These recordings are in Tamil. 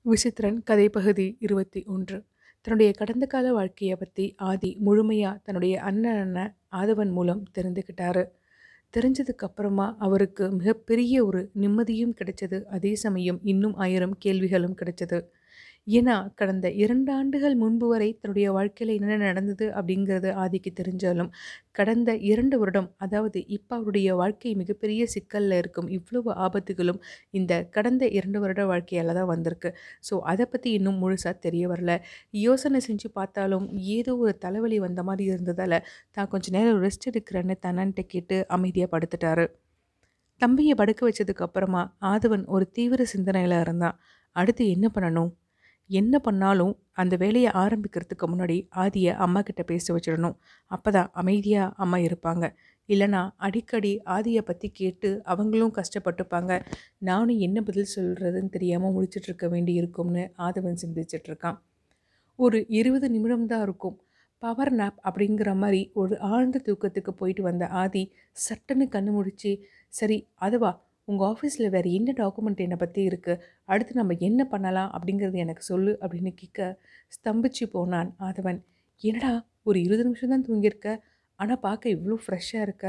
விசித்திரன் கதைப்பகுதி இருபத்தி ஒன்று தன்னுடைய கடந்த கால வாழ்க்கையை பற்றி ஆதி முழுமையாக தன்னுடைய அண்ணன ஆதவன் மூலம் தெரிந்துக்கிட்டாரு தெரிஞ்சதுக்கு அப்புறமா அவருக்கு மிகப்பெரிய ஒரு நிம்மதியும் கிடைச்சது அதே சமயம் இன்னும் ஆயிரம் கேள்விகளும் கிடைச்சது ஏன்னா கடந்த இரண்டு ஆண்டுகள் முன்பு வரை தன்னுடைய வாழ்க்கையில் என்ன நடந்தது அப்படிங்கிறது ஆதிக்கு தெரிஞ்சாலும் கடந்த இரண்டு வருடம் அதாவது இப்போ அவருடைய வாழ்க்கை மிகப்பெரிய சிக்கலில் இருக்கும் இவ்வளவு ஆபத்துகளும் இந்த கடந்த இரண்டு வருட வாழ்க்கையால் தான் வந்திருக்கு ஸோ அதை பற்றி இன்னும் முழுசாக தெரிய வரல யோசனை செஞ்சு பார்த்தாலும் ஏதோ ஒரு தலைவலி வந்த மாதிரி இருந்ததால் தான் கொஞ்ச நேரம் ரெஸ்ட் எடுக்கிறேன்னு தன்னன்ட்ட கேட்டு அமைதியாக படுத்துட்டாரு தம்பியை படுக்க வச்சதுக்கு அப்புறமா ஆதவன் ஒரு தீவிர சிந்தனையில் இருந்தான் அடுத்து என்ன பண்ணணும் என்ன பண்ணாலும் அந்த வேலையை ஆரம்பிக்கிறதுக்கு முன்னாடி ஆதியை அம்மா கிட்ட பேச வச்சிடணும் அப்போ தான் அமைதியாக அம்மா இருப்பாங்க இல்லைனா அடிக்கடி ஆதியை பற்றி கேட்டு அவங்களும் கஷ்டப்பட்டுப்பாங்க நானும் என்ன பதில் சொல்கிறதுன்னு தெரியாமல் முழிச்சிட்ருக்க வேண்டி இருக்கும்னு ஆதவன் சிந்திச்சிட்ருக்கான் ஒரு இருபது நிமிடம் தான் இருக்கும் பவர் நாப் அப்படிங்கிற மாதிரி ஒரு ஆழ்ந்த தூக்கத்துக்கு போயிட்டு வந்த ஆதி சட்டுன்னு கண்ணு முடிச்சு சரி அதுவா உங்கள் ஆஃபீஸில் வேறு என்ன டாக்குமெண்ட் என்னை பற்றி இருக்குது அடுத்து நம்ம என்ன பண்ணலாம் அப்படிங்கிறது எனக்கு சொல்லு அப்படின்னு கேட்க ஸ்தம்பிச்சு போனான் ஆதவன் என்னடா ஒரு இருபது நிமிஷம் தான் தூங்கியிருக்க ஆனால் பார்க்க இவ்வளோ ஃப்ரெஷ்ஷாக இருக்க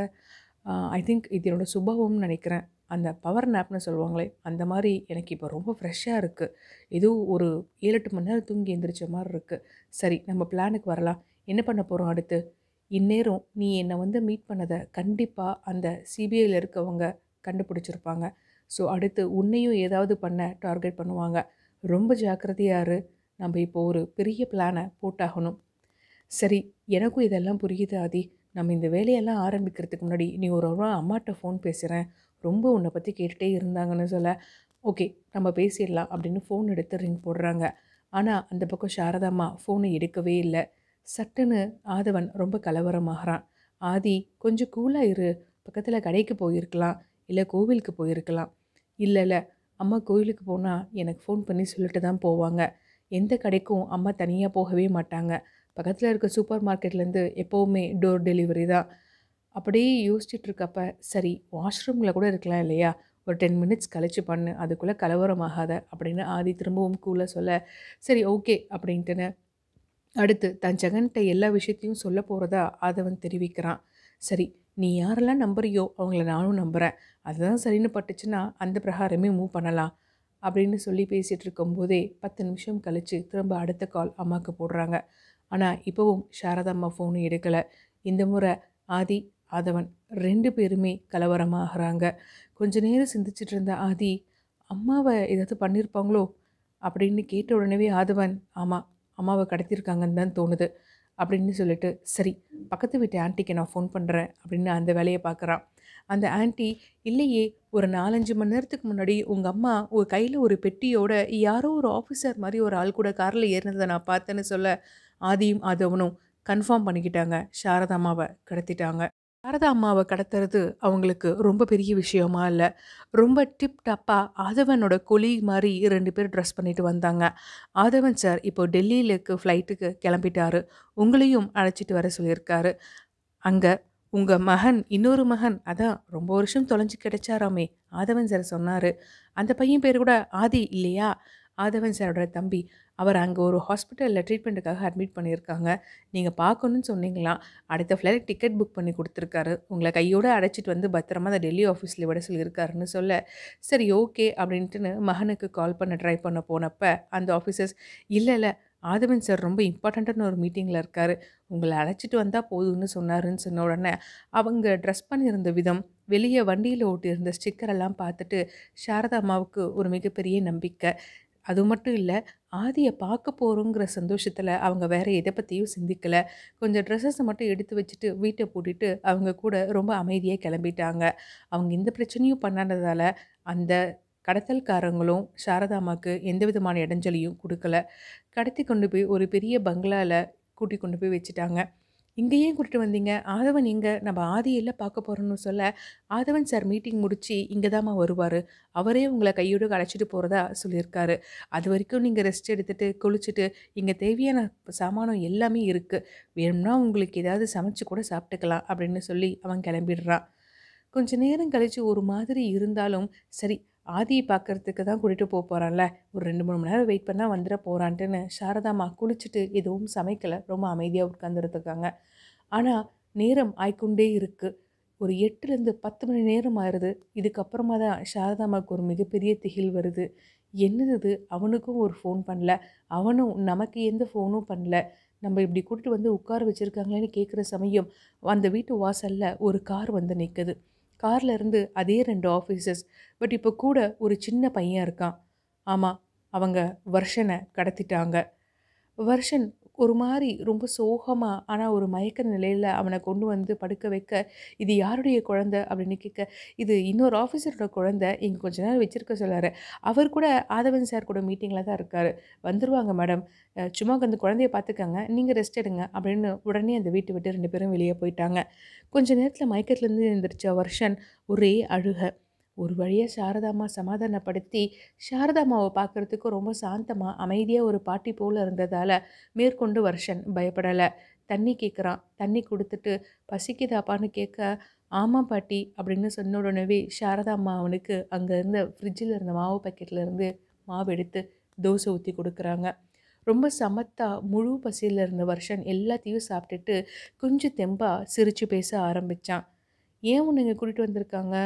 ஐ திங்க் இது என்னோடய சுபாவம்னு நினைக்கிறேன் அந்த பவர் நாப்னு சொல்லுவாங்களே அந்த மாதிரி எனக்கு இப்போ ரொம்ப ஃப்ரெஷ்ஷாக இருக்குது ஏதோ ஒரு ஏழு எட்டு மணி நேரம் தூங்கி எந்திரிச்ச மாதிரி இருக்குது சரி நம்ம பிளானுக்கு வரலாம் என்ன பண்ண போகிறோம் அடுத்து இந்நேரம் நீ என்னை வந்து மீட் பண்ணதை கண்டிப்பாக அந்த சிபிஐயில் இருக்கவங்க கண்டுபிடிச்சிருப்பாங்க ஸோ அடுத்து உன்னையும் ஏதாவது பண்ண டார்கெட் பண்ணுவாங்க ரொம்ப ஜாக்கிரதையாரு நம்ம இப்போ ஒரு பெரிய பிளானை போட்டாகணும் சரி எனக்கும் இதெல்லாம் புரியுது ஆதி நம்ம இந்த வேலையெல்லாம் ஆரம்பிக்கிறதுக்கு முன்னாடி நீ ஒரு ஒரு அம்மாட்ட ஃபோன் பேசுகிறேன் ரொம்ப உன்னை பற்றி கேட்டுகிட்டே இருந்தாங்கன்னு சொல்ல ஓகே நம்ம பேசிடலாம் அப்படின்னு ஃபோன் எடுத்து ரிங் போடுறாங்க ஆனால் அந்த பக்கம் சாரதாம்மா ஃபோனை எடுக்கவே இல்லை சட்டுன்னு ஆதவன் ரொம்ப கலவரமாகறான் ஆதி கொஞ்சம் கூலாக இரு பக்கத்தில் கடைக்கு போயிருக்கலாம் இல்லை கோவிலுக்கு போயிருக்கலாம் இல்லை இல்லை அம்மா கோவிலுக்கு போனால் எனக்கு ஃபோன் பண்ணி சொல்லிட்டு தான் போவாங்க எந்த கடைக்கும் அம்மா தனியாக போகவே மாட்டாங்க பக்கத்தில் இருக்க சூப்பர் மார்க்கெட்லேருந்து எப்போவுமே டோர் டெலிவரி தான் அப்படியே யோசிச்சுட்டு இருக்கப்ப சரி வாஷ்ரூமில் கூட இருக்கலாம் இல்லையா ஒரு டென் மினிட்ஸ் கழிச்சு பண்ணு அதுக்குள்ளே கலவரமாகாத அப்படின்னு ஆதி திரும்பவும் கூல சொல்ல சரி ஓகே அப்படின்ட்டுன்னு அடுத்து தன் ஜெகன்கிட்ட எல்லா விஷயத்தையும் சொல்ல போகிறதா ஆதவன் தெரிவிக்கிறான் சரி நீ யாரெல்லாம் நம்புறியோ அவங்கள நானும் நம்புகிறேன் அதுதான் சரின்னு பட்டுச்சுன்னா அந்த பிரகாரமே மூவ் பண்ணலாம் அப்படின்னு சொல்லி பேசிகிட்டு இருக்கும்போதே பத்து நிமிஷம் கழித்து திரும்ப அடுத்த கால் அம்மாவுக்கு போடுறாங்க ஆனால் இப்போவும் சாரதாம்மா ஃபோனும் எடுக்கலை இந்த முறை ஆதி ஆதவன் ரெண்டு பேருமே கலவரமாகறாங்க கொஞ்ச நேரம் சிந்திச்சிட்டு இருந்த ஆதி அம்மாவை ஏதாவது பண்ணியிருப்பாங்களோ அப்படின்னு கேட்ட உடனே ஆதவன் ஆமாம் அம்மாவை கடத்தியிருக்காங்கன்னு தான் தோணுது அப்படின்னு சொல்லிட்டு சரி பக்கத்து வீட்டு ஆன்ட்டிக்கு நான் ஃபோன் பண்ணுறேன் அப்படின்னு அந்த வேலையை பார்க்குறான் அந்த ஆன்ட்டி இல்லையே ஒரு நாலஞ்சு மணி நேரத்துக்கு முன்னாடி உங்கள் அம்மா ஒரு கையில் ஒரு பெட்டியோட யாரோ ஒரு ஆஃபீஸர் மாதிரி ஒரு ஆள் கூட காரில் ஏறினதை நான் பார்த்தேன்னு சொல்ல ஆதியும் ஆதவனும் கன்ஃபார்ம் பண்ணிக்கிட்டாங்க சாரதா அம்மாவை கடத்திட்டாங்க சாரதா அம்மாவை கடத்துறது அவங்களுக்கு ரொம்ப பெரிய விஷயமா இல்லை ரொம்ப டிப் டப்பாக ஆதவனோட கொலி மாதிரி ரெண்டு பேர் ட்ரெஸ் பண்ணிட்டு வந்தாங்க ஆதவன் சார் இப்போ டெல்லியிலுக்கு ஃப்ளைட்டுக்கு கிளம்பிட்டாரு உங்களையும் அழைச்சிட்டு வர சொல்லியிருக்காரு அங்கே உங்கள் மகன் இன்னொரு மகன் அதான் ரொம்ப வருஷம் தொலைஞ்சு கிடைச்சாராமே ஆதவன் சார் சொன்னார் அந்த பையன் பேர் கூட ஆதி இல்லையா ஆதவன் சாரோட தம்பி அவர் அங்கே ஒரு ஹாஸ்பிட்டலில் ட்ரீட்மெண்ட்டுக்காக அட்மிட் பண்ணியிருக்காங்க நீங்கள் பார்க்கணுன்னு சொன்னீங்களாம் அடுத்த ஃப்ளைட் டிக்கெட் புக் பண்ணி கொடுத்துருக்காரு உங்களை கையோடு அழைச்சிட்டு வந்து பத்திரமா அந்த டெல்லி ஆஃபீஸில் விட சொல்லியிருக்காருன்னு சொல்ல சரி ஓகே அப்படின்ட்டுன்னு மகனுக்கு கால் பண்ண ட்ரை பண்ண போனப்போ அந்த ஆஃபீஸர்ஸ் இல்லை இல்லை ஆதவன் சார் ரொம்ப இம்பார்ட்டண்ட்டான ஒரு மீட்டிங்கில் இருக்கார் உங்களை அழைச்சிட்டு வந்தால் போதும்னு சொன்னாருன்னு சொன்ன உடனே அவங்க ட்ரெஸ் பண்ணியிருந்த விதம் வெளியே வண்டியில் ஓட்டியிருந்த ஸ்டிக்கரெல்லாம் பார்த்துட்டு சாரதா அம்மாவுக்கு ஒரு மிகப்பெரிய நம்பிக்கை அது மட்டும் இல்லை ஆதியை பார்க்க போகிறோங்கிற சந்தோஷத்தில் அவங்க வேறு எதை பற்றியும் சிந்திக்கலை கொஞ்சம் ட்ரெஸ்ஸஸை மட்டும் எடுத்து வச்சுட்டு வீட்டை பூட்டிட்டு அவங்க கூட ரொம்ப அமைதியாக கிளம்பிட்டாங்க அவங்க எந்த பிரச்சனையும் பண்ணாததால் அந்த கடத்தல்காரங்களும் சாரதாமாவுக்கு எந்த விதமான இடைஞ்சலையும் கொடுக்கல கடத்தி கொண்டு போய் ஒரு பெரிய பங்களாவில் கூட்டி கொண்டு போய் வச்சுட்டாங்க இங்கே ஏன் கூட்டிட்டு வந்தீங்க ஆதவன் இங்கே நம்ம ஆதியில் பார்க்க போகிறோன்னு சொல்ல ஆதவன் சார் மீட்டிங் முடித்து இங்கே தாம்மா வருவார் அவரே உங்களை கையோடு அழைச்சிட்டு போகிறதா சொல்லியிருக்காரு அது வரைக்கும் நீங்கள் ரெஸ்ட் எடுத்துகிட்டு குளிச்சுட்டு இங்கே தேவையான சாமானம் எல்லாமே இருக்குது வேணும்னா உங்களுக்கு ஏதாவது சமைச்சு கூட சாப்பிட்டுக்கலாம் அப்படின்னு சொல்லி அவன் கிளம்பிடுறான் கொஞ்ச நேரம் கழித்து ஒரு மாதிரி இருந்தாலும் சரி ஆதியை பார்க்கறதுக்கு தான் கூட்டிகிட்டு போக போகிறான்ல ஒரு ரெண்டு மூணு மணி நேரம் வெயிட் பண்ணால் வந்துட போகிறான்ட்டுன்னு சாரதாம்மா குளிச்சுட்டு எதுவும் சமைக்கலை ரொம்ப அமைதியாக உட்காந்துருக்காங்க ஆனால் நேரம் ஆய்க்கொண்டே இருக்குது ஒரு எட்டுலேருந்து பத்து மணி நேரம் ஆயிடுது இதுக்கப்புறமா தான் சாரதாம்மாவுக்கு ஒரு மிகப்பெரிய திகில் வருது என்னது இது அவனுக்கும் ஒரு ஃபோன் பண்ணல அவனும் நமக்கு எந்த ஃபோனும் பண்ணல நம்ம இப்படி கூட்டிட்டு வந்து உட்கார வச்சுருக்காங்களேன்னு கேட்குற சமயம் அந்த வீட்டு வாசலில் ஒரு கார் வந்து நிற்குது கார்ல இருந்து அதே ரெண்டு ஆஃபீஸர்ஸ் பட் இப்போ கூட ஒரு சின்ன பையன் இருக்கான் ஆமாம் அவங்க வருஷனை கடத்திட்டாங்க வருஷன் ஒரு மாதிரி ரொம்ப சோகமாக ஆனால் ஒரு மயக்க நிலையில் அவனை கொண்டு வந்து படுக்க வைக்க இது யாருடைய குழந்தை அப்படின்னு கேட்க இது இன்னொரு ஆஃபீஸரோட குழந்தை இங்கே கொஞ்ச நேரம் வச்சிருக்க சொல்லாரு அவர் கூட ஆதவன் சார் கூட மீட்டிங்கில் தான் இருக்கார் வந்துருவாங்க மேடம் அஹ் சும்மா அந்த குழந்தைய பார்த்துக்கங்க நீங்கள் ரெஸ்ட் எடுங்க அப்படின்னு உடனே அந்த வீட்டை விட்டு ரெண்டு பேரும் வெளியே போயிட்டாங்க கொஞ்ச நேரத்தில் மயக்கத்துலேருந்து எழுந்திரிச்ச வருஷன் ஒரே அழுக ஒரு வழியாக சாரதாம்மா சமாதானப்படுத்தி சாரதாம்மாவை பார்க்குறதுக்கு ரொம்ப சாந்தமாக அமைதியாக ஒரு பாட்டி போல் இருந்ததால் மேற்கொண்டு வருஷன் பயப்படலை தண்ணி கேட்குறான் தண்ணி கொடுத்துட்டு பசிக்குதாப்பான்னு கேட்க ஆமாம் பாட்டி அப்படின்னு சொன்ன உடனே சாரதாம்மா அவனுக்கு அங்கே இருந்த ஃப்ரிட்ஜில் இருந்த மாவு பாக்கெட்டில் இருந்து மாவு எடுத்து தோசை ஊற்றி கொடுக்குறாங்க ரொம்ப சமத்தா முழு பசியில் இருந்த வருஷன் எல்லாத்தையும் சாப்பிட்டுட்டு கொஞ்சம் தெம்பா சிரித்து பேச ஆரம்பித்தான் ஏன் உன்னை இங்கே கூட்டிகிட்டு வந்திருக்காங்க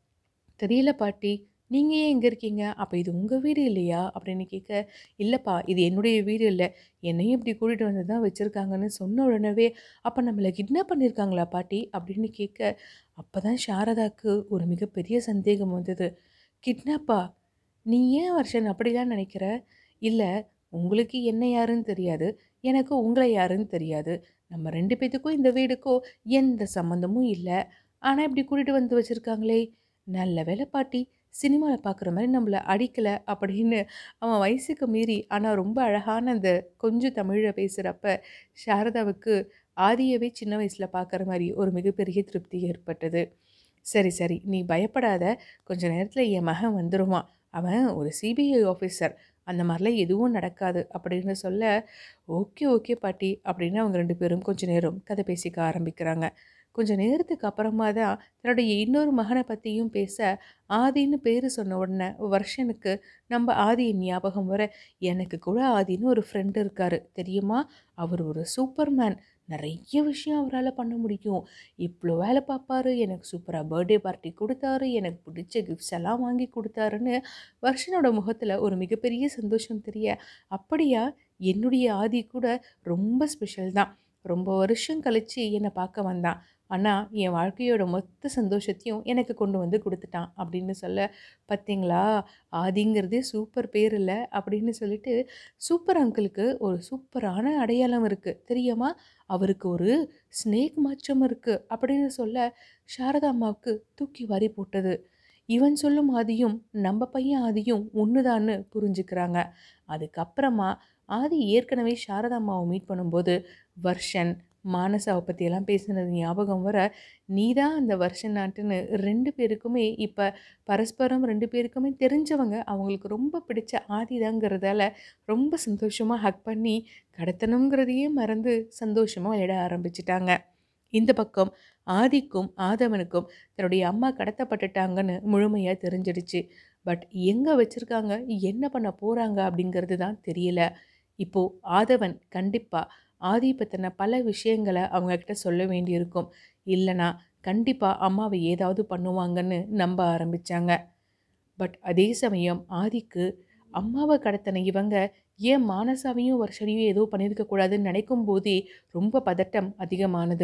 தெரியல பாட்டி நீங்கள் ஏன் இங்கே இருக்கீங்க அப்போ இது உங்கள் வீடு இல்லையா அப்படின்னு கேட்க இல்லைப்பா இது என்னுடைய வீடு இல்லை என்னையும் இப்படி கூட்டிகிட்டு வந்து தான் வச்சுருக்காங்கன்னு சொன்ன உடனே அப்போ நம்மளை கிட்னாப் பண்ணியிருக்காங்களா பாட்டி அப்படின்னு கேட்க அப்போ தான் சாரதாக்கு ஒரு மிகப்பெரிய சந்தேகம் வந்தது கிட்னாப்பா நீ ஏன் வருஷன் அப்படிலாம் நினைக்கிற இல்லை உங்களுக்கு என்ன யாருன்னு தெரியாது எனக்கு உங்களை யாருன்னு தெரியாது நம்ம ரெண்டு பேத்துக்கும் இந்த வீடுக்கும் எந்த சம்மந்தமும் இல்லை ஆனால் இப்படி கூட்டிகிட்டு வந்து வச்சுருக்காங்களே நல்ல வேலை பாட்டி சினிமாவில் பார்க்குற மாதிரி நம்மளை அடிக்கலை அப்படின்னு அவன் வயசுக்கு மீறி ஆனால் ரொம்ப அழகான அந்த கொஞ்சம் தமிழில் பேசுகிறப்ப சாரதாவுக்கு ஆதியவே சின்ன வயசில் பார்க்குற மாதிரி ஒரு மிகப்பெரிய திருப்தி ஏற்பட்டது சரி சரி நீ பயப்படாத கொஞ்ச நேரத்தில் என் மகன் வந்துடுவான் அவன் ஒரு சிபிஐ ஆஃபீஸர் அந்த மாதிரிலாம் எதுவும் நடக்காது அப்படின்னு சொல்ல ஓகே ஓகே பாட்டி அப்படின்னு அவங்க ரெண்டு பேரும் கொஞ்ச நேரம் கதை பேசிக்க ஆரம்பிக்கிறாங்க கொஞ்ச நேரத்துக்கு அப்புறமா தான் தன்னுடைய இன்னொரு மகனை பற்றியும் பேச ஆதின்னு பேர் சொன்ன உடனே வருஷனுக்கு நம்ம ஆதியின் ஞாபகம் வர எனக்கு கூட ஆதின்னு ஒரு ஃப்ரெண்டு இருக்காரு தெரியுமா அவர் ஒரு சூப்பர்மேன் நிறைய விஷயம் அவரால் பண்ண முடியும் இவ்வளோ வேலை பார்ப்பாரு எனக்கு சூப்பராக பர்த்டே பார்ட்டி கொடுத்தாரு எனக்கு பிடிச்ச கிஃப்ட்ஸ் எல்லாம் வாங்கி கொடுத்தாருன்னு வருஷனோட முகத்தில் ஒரு மிகப்பெரிய சந்தோஷம் தெரிய அப்படியா என்னுடைய ஆதி கூட ரொம்ப ஸ்பெஷல் தான் ரொம்ப வருஷம் கழித்து என்னை பார்க்க வந்தான் ஆனால் என் வாழ்க்கையோட மொத்த சந்தோஷத்தையும் எனக்கு கொண்டு வந்து கொடுத்துட்டான் அப்படின்னு சொல்ல பார்த்தீங்களா ஆதிங்கிறதே சூப்பர் பேர் இல்லை அப்படின்னு சொல்லிட்டு சூப்பர் அங்கிளுக்கு ஒரு சூப்பரான அடையாளம் இருக்குது தெரியுமா அவருக்கு ஒரு ஸ்னேக் மாற்றம் இருக்குது அப்படின்னு சொல்ல சாரதா அம்மாவுக்கு தூக்கி வாரி போட்டது இவன் சொல்லும் ஆதியும் நம்ம பையன் ஆதியும் ஒன்றுதான்னு புரிஞ்சுக்கிறாங்க அதுக்கப்புறமா ஆதி ஏற்கனவே சாரதா அம்மாவை மீட் பண்ணும்போது வர்ஷன் மானசாவை பற்றியெல்லாம் பேசினது ஞாபகம் வர நீ தான் அந்த வருஷன் நாட்டுன்னு ரெண்டு பேருக்குமே இப்போ பரஸ்பரம் ரெண்டு பேருக்குமே தெரிஞ்சவங்க அவங்களுக்கு ரொம்ப பிடிச்ச ஆதிதாங்கிறதால ரொம்ப சந்தோஷமாக ஹக் பண்ணி கடத்தணுங்கிறதையே மறந்து சந்தோஷமாக விளையாட ஆரம்பிச்சிட்டாங்க இந்த பக்கம் ஆதிக்கும் ஆதவனுக்கும் தன்னுடைய அம்மா கடத்தப்பட்டுட்டாங்கன்னு முழுமையாக தெரிஞ்சிடுச்சு பட் எங்கே வச்சுருக்காங்க என்ன பண்ண போகிறாங்க அப்படிங்கிறது தான் தெரியல இப்போது ஆதவன் கண்டிப்பாக ஆதி பற்றின பல விஷயங்களை அவங்கக்கிட்ட சொல்ல வேண்டியிருக்கும் இல்லைனா கண்டிப்பாக அம்மாவை ஏதாவது பண்ணுவாங்கன்னு நம்ப ஆரம்பித்தாங்க பட் அதே சமயம் ஆதிக்கு அம்மாவை கடத்தின இவங்க ஏன் மானசாவையும் வருஷனையும் ஏதோ பண்ணியிருக்க கூடாதுன்னு நினைக்கும் போதே ரொம்ப பதட்டம் அதிகமானது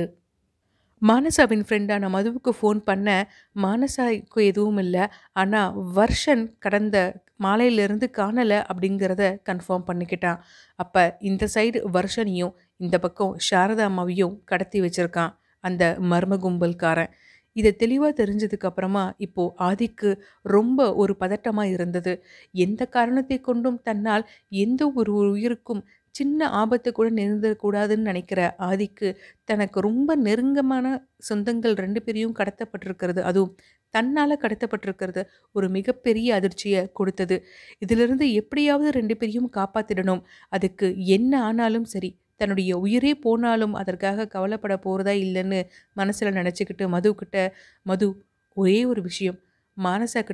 மானசாவின் ஃப்ரெண்டான மதுவுக்கு ஃபோன் பண்ண மானசாவுக்கு எதுவும் இல்லை ஆனால் வர்ஷன் கடந்த மாலையிலிருந்து காணலை அப்படிங்கிறத கன்ஃபார்ம் பண்ணிக்கிட்டான் அப்போ இந்த சைடு வர்ஷனையும் இந்த பக்கம் சாரதா அம்மாவையும் கடத்தி வச்சிருக்கான் அந்த மர்ம கும்பல்காரன் இதை தெளிவாக தெரிஞ்சதுக்கு அப்புறமா இப்போது ஆதிக்கு ரொம்ப ஒரு பதட்டமாக இருந்தது எந்த காரணத்தை கொண்டும் தன்னால் எந்த ஒரு உயிருக்கும் சின்ன ஆபத்து கூட நெருங்கக்கூடாதுன்னு நினைக்கிற ஆதிக்கு தனக்கு ரொம்ப நெருங்கமான சொந்தங்கள் ரெண்டு பேரையும் கடத்தப்பட்டிருக்கிறது அதுவும் தன்னால் கடத்தப்பட்டிருக்கிறது ஒரு மிகப்பெரிய அதிர்ச்சியை கொடுத்தது இதிலிருந்து எப்படியாவது ரெண்டு பேரையும் காப்பாற்றிடணும் அதுக்கு என்ன ஆனாலும் சரி தன்னுடைய உயிரே போனாலும் அதற்காக கவலைப்பட போகிறதா இல்லைன்னு மனசில் நினச்சிக்கிட்டு மதுக்கிட்ட மது ஒரே ஒரு விஷயம் மானசா கிட்ட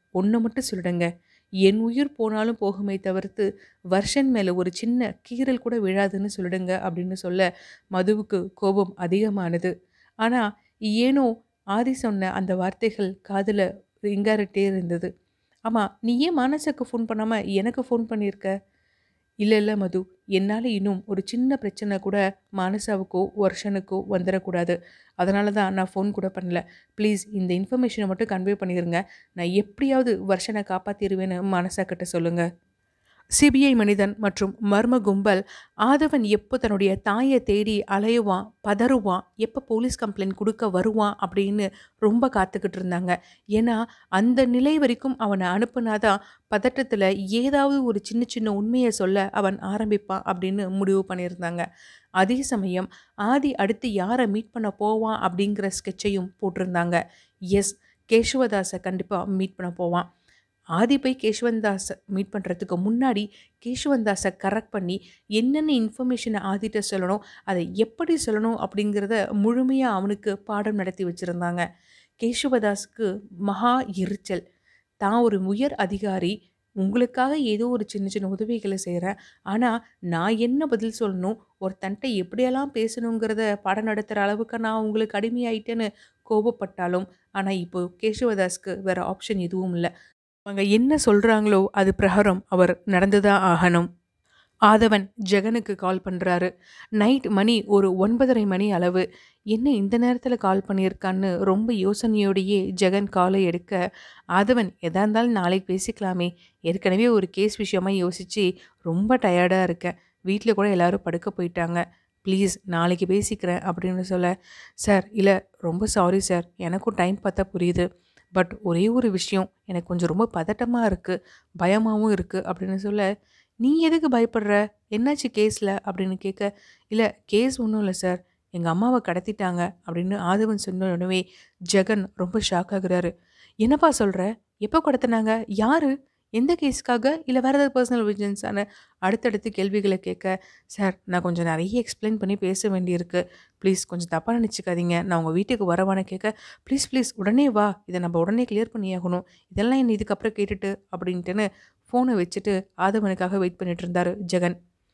ஒன்று மட்டும் சொல்லிடுங்க என் உயிர் போனாலும் போகுமே தவிர்த்து வர்ஷன் மேலே ஒரு சின்ன கீறல் கூட விழாதுன்னு சொல்லிடுங்க அப்படின்னு சொல்ல மதுவுக்கு கோபம் அதிகமானது ஆனால் ஏனோ ஆதி சொன்ன அந்த வார்த்தைகள் காதில் ரிங்காரிட்டே இருந்தது ஆமாம் நீ ஏன் மானசாக்கு ஃபோன் பண்ணாமல் எனக்கு ஃபோன் பண்ணியிருக்க இல்லை இல்லை மது என்னால் இன்னும் ஒரு சின்ன பிரச்சனை கூட மானசாவுக்கோ வருஷனுக்கோ வந்துடக்கூடாது அதனால தான் நான் ஃபோன் கூட பண்ணல ப்ளீஸ் இந்த இன்ஃபர்மேஷனை மட்டும் கன்வே பண்ணிடுங்க நான் எப்படியாவது வருஷனை காப்பாற்றிடுவேன்னு மானசா கிட்ட சொல்லுங்கள் சிபிஐ மனிதன் மற்றும் மர்ம கும்பல் ஆதவன் எப்போ தன்னுடைய தாயை தேடி அலையுவான் பதறுவான் எப்போ போலீஸ் கம்ப்ளைண்ட் கொடுக்க வருவான் அப்படின்னு ரொம்ப காத்துக்கிட்டு இருந்தாங்க ஏன்னா அந்த நிலை வரைக்கும் அவனை அனுப்புனாதான் பதட்டத்தில் ஏதாவது ஒரு சின்ன சின்ன உண்மையை சொல்ல அவன் ஆரம்பிப்பான் அப்படின்னு முடிவு பண்ணியிருந்தாங்க அதே சமயம் ஆதி அடுத்து யாரை மீட் பண்ண போவான் அப்படிங்கிற ஸ்கெட்சையும் போட்டிருந்தாங்க எஸ் கேஷவதாஸை கண்டிப்பாக மீட் பண்ண போவான் ஆதி போய் கேஷ்வந்தாஸை மீட் பண்ணுறதுக்கு முன்னாடி கேஷ்வந்தாஸை கரெக்ட் பண்ணி என்னென்ன இன்ஃபர்மேஷனை ஆதிட்ட சொல்லணும் அதை எப்படி சொல்லணும் அப்படிங்கிறத முழுமையாக அவனுக்கு பாடம் நடத்தி வச்சுருந்தாங்க கேஷவதாஸுக்கு மகா எரிச்சல் தான் ஒரு உயர் அதிகாரி உங்களுக்காக ஏதோ ஒரு சின்ன சின்ன உதவிகளை செய்கிறேன் ஆனால் நான் என்ன பதில் சொல்லணும் ஒருத்தன்ட்ட எப்படியெல்லாம் பேசணுங்கிறத பாடம் நடத்துகிற அளவுக்கு நான் உங்களுக்கு அடிமையாயிட்டேன்னு கோபப்பட்டாலும் ஆனால் இப்போ கேஷவதாஸ்க்கு வேறு ஆப்ஷன் எதுவும் இல்லை அவங்க என்ன சொல்கிறாங்களோ அது பிரகாரம் அவர் நடந்துதான் ஆகணும் ஆதவன் ஜெகனுக்கு கால் பண்ணுறாரு நைட் மணி ஒரு ஒன்பதரை மணி அளவு என்ன இந்த நேரத்தில் கால் பண்ணியிருக்கான்னு ரொம்ப யோசனையோடையே ஜெகன் காலை எடுக்க ஆதவன் எதா இருந்தாலும் நாளைக்கு பேசிக்கலாமே ஏற்கனவே ஒரு கேஸ் விஷயமா யோசித்து ரொம்ப டயர்டாக இருக்கேன் வீட்டில் கூட எல்லாரும் படுக்க போயிட்டாங்க ப்ளீஸ் நாளைக்கு பேசிக்கிறேன் அப்படின்னு சொல்ல சார் இல்லை ரொம்ப சாரி சார் எனக்கும் டைம் பார்த்தா புரியுது பட் ஒரே ஒரு விஷயம் எனக்கு கொஞ்சம் ரொம்ப பதட்டமாக இருக்குது பயமாகவும் இருக்குது அப்படின்னு சொல்ல நீ எதுக்கு பயப்படுற என்னாச்சு கேஸில் அப்படின்னு கேட்க இல்லை கேஸ் ஒன்றும் இல்லை சார் எங்கள் அம்மாவை கடத்திட்டாங்க அப்படின்னு ஆதவன் சொன்ன உடனே ஜெகன் ரொம்ப ஷாக் ஆகுறாரு என்னப்பா சொல்கிற எப்போ கடத்தினாங்க யார் எந்த கேஸ்க்காக இல்லை வேறு ஏதாவது பர்சனல் விஜன்ஸான அடுத்தடுத்து கேள்விகளை கேட்க சார் நான் கொஞ்சம் நிறைய எக்ஸ்பிளைன் பண்ணி பேச வேண்டியிருக்கு ப்ளீஸ் கொஞ்சம் தப்பாக நினச்சிக்காதீங்க நான் உங்கள் வீட்டுக்கு வரவான்னு கேட்க ப்ளீஸ் ப்ளீஸ் உடனே வா இதை நம்ம உடனே கிளியர் பண்ணி ஆகணும் இதெல்லாம் என்ன இதுக்கப்புறம் கேட்டுட்டு அப்படின்ட்டுன்னு ஃபோனை வச்சுட்டு ஆதவனுக்காக வெயிட் பண்ணிட்டு இருந்தார் ஜெகன்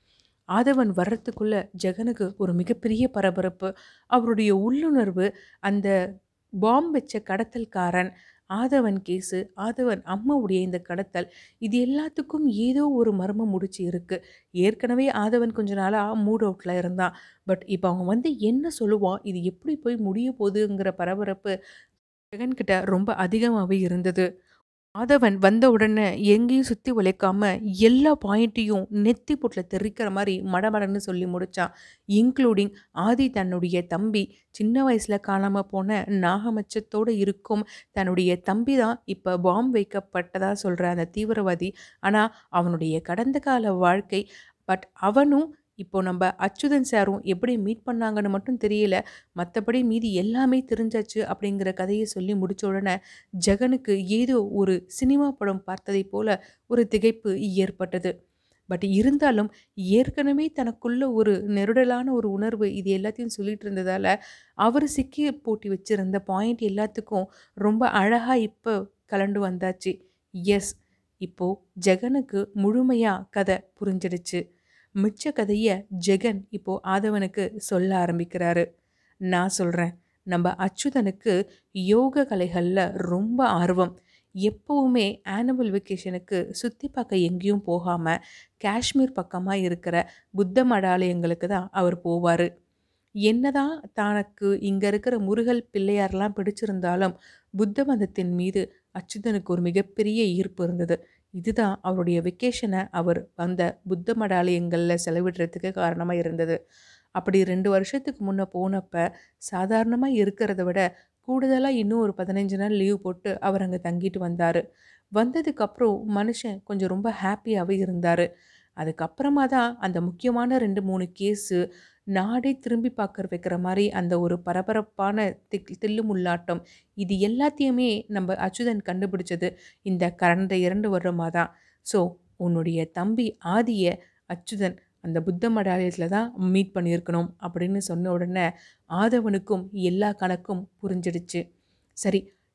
ஆதவன் வர்றதுக்குள்ள ஜெகனுக்கு ஒரு மிகப்பெரிய பரபரப்பு அவருடைய உள்ளுணர்வு அந்த பாம் வச்ச கடத்தல்காரன் ஆதவன் கேஸு ஆதவன் அம்மாவுடைய இந்த கடத்தல் இது எல்லாத்துக்கும் ஏதோ ஒரு மர்மம் முடிச்சு இருக்கு ஏற்கனவே ஆதவன் கொஞ்ச நாளாக மூட் அவுட்டில் இருந்தான் பட் இப்போ அவன் வந்து என்ன சொல்லுவான் இது எப்படி போய் முடிய போகுதுங்கிற பரபரப்பு ஜெகன்கிட்ட ரொம்ப அதிகமாகவே இருந்தது ஆதவன் வந்த உடனே எங்கேயும் சுற்றி உழைக்காம எல்லா பாயிண்ட்டையும் நெத்தி பொட்டில் தெரிக்கிற மாதிரி மடமடன்னு சொல்லி முடிச்சான் இன்க்ளூடிங் ஆதி தன்னுடைய தம்பி சின்ன வயசில் காணாமல் போன நாகமச்சத்தோடு இருக்கும் தன்னுடைய தம்பி தான் இப்போ பாம் வைக்கப்பட்டதா சொல்கிற அந்த தீவிரவாதி ஆனால் அவனுடைய கடந்த கால வாழ்க்கை பட் அவனும் இப்போ நம்ம அச்சுதன் சாரும் எப்படி மீட் பண்ணாங்கன்னு மட்டும் தெரியல மற்றபடி மீதி எல்லாமே தெரிஞ்சாச்சு அப்படிங்கிற கதையை சொல்லி முடிச்ச உடனே ஜெகனுக்கு ஏதோ ஒரு சினிமா படம் பார்த்ததை போல ஒரு திகைப்பு ஏற்பட்டது பட் இருந்தாலும் ஏற்கனவே தனக்குள்ள ஒரு நெருடலான ஒரு உணர்வு இது எல்லாத்தையும் சொல்லிட்டு இருந்ததால் அவர் சிக்கி போட்டி வச்சிருந்த பாயிண்ட் எல்லாத்துக்கும் ரொம்ப அழகாக இப்போ கலண்டு வந்தாச்சு எஸ் இப்போ ஜெகனுக்கு முழுமையாக கதை புரிஞ்சிடுச்சு மிச்ச கதையை ஜெகன் இப்போ ஆதவனுக்கு சொல்ல ஆரம்பிக்கிறாரு நான் சொல்கிறேன் நம்ம அச்சுதனுக்கு யோக கலைகளில் ரொம்ப ஆர்வம் எப்போவுமே ஆனுவல் வெக்கேஷனுக்கு சுற்றி பார்க்க எங்கேயும் போகாமல் காஷ்மீர் பக்கமாக இருக்கிற புத்த மடாலயங்களுக்கு தான் அவர் போவார் என்னதான் தனக்கு இங்கே இருக்கிற முருகல் பிள்ளையார்லாம் பிடிச்சிருந்தாலும் புத்த மதத்தின் மீது அச்சுதனுக்கு ஒரு மிகப்பெரிய ஈர்ப்பு இருந்தது இதுதான் அவருடைய வெக்கேஷனை அவர் வந்த புத்த மடாலயங்களில் செலவிடுறதுக்கு காரணமாக இருந்தது அப்படி ரெண்டு வருஷத்துக்கு முன்னே போனப்ப சாதாரணமாக இருக்கிறத விட கூடுதலாக இன்னும் ஒரு பதினஞ்சு நாள் லீவ் போட்டு அவர் அங்கே தங்கிட்டு வந்தார் வந்ததுக்கப்புறம் மனுஷன் கொஞ்சம் ரொம்ப ஹாப்பியாகவே இருந்தார் அதுக்கப்புறமா தான் அந்த முக்கியமான ரெண்டு மூணு கேஸு நாடே திரும்பி பார்க்கற வைக்கிற மாதிரி அந்த ஒரு பரபரப்பான திக் தில்லுமுள்ளாட்டம் இது எல்லாத்தையுமே நம்ம அச்சுதன் கண்டுபிடிச்சது இந்த கடந்த இரண்டு வருடமாக தான் ஸோ உன்னுடைய தம்பி ஆதியை அச்சுதன் அந்த புத்த மடாலயத்தில் தான் மீட் பண்ணியிருக்கணும் அப்படின்னு சொன்ன உடனே ஆதவனுக்கும் எல்லா கணக்கும் புரிஞ்சிடுச்சு சரி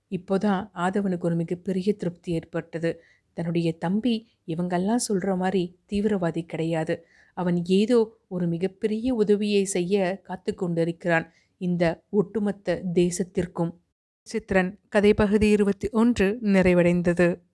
இப்போதான் ஆதவனுக்கு ஒரு மிகப்பெரிய திருப்தி ஏற்பட்டது தன்னுடைய தம்பி இவங்கெல்லாம் சொல்கிற மாதிரி தீவிரவாதி கிடையாது அவன் ஏதோ ஒரு மிகப்பெரிய உதவியை செய்ய காத்து கொண்டிருக்கிறான் இந்த ஒட்டுமொத்த தேசத்திற்கும் சித்ரன் கதை பகுதி இருபத்தி ஒன்று நிறைவடைந்தது